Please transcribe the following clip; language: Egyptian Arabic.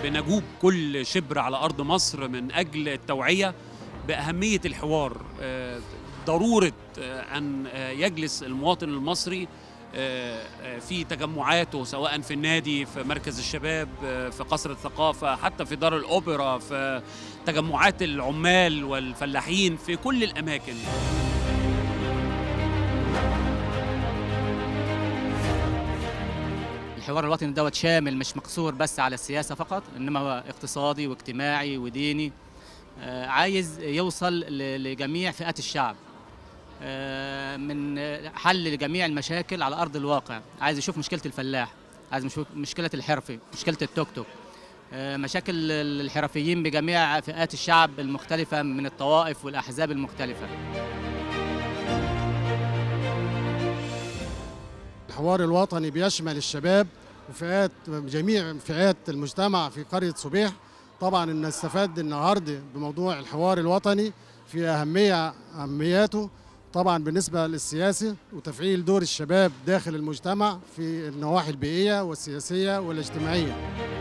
بنجوب كل شبر على ارض مصر من اجل التوعيه باهميه الحوار آه، ضروره آه، ان آه، يجلس المواطن المصري آه، آه، في تجمعاته سواء في النادي في مركز الشباب آه، في قصر الثقافه حتى في دار الاوبرا في تجمعات العمال والفلاحين في كل الاماكن الحوار الوطني دوت شامل مش مقصور بس على السياسة فقط إنما هو اقتصادي واجتماعي وديني آه، عايز يوصل ل- لجميع فئات الشعب آه، من حل لجميع المشاكل على أرض الواقع عايز يشوف مشكلة الفلاح عايز يشوف مشكلة الحرفي مشكلة التوك توك آه، مشاكل الحرفيين بجميع فئات الشعب المختلفة من الطوائف والأحزاب المختلفة الحوار الوطني بيشمل الشباب وفئات جميع فئات المجتمع في قرية صبيح طبعا ان استفاد النهارده بموضوع الحوار الوطني في اهميه اهمياته طبعا بالنسبه للسياسي وتفعيل دور الشباب داخل المجتمع في النواحي البيئيه والسياسيه والاجتماعيه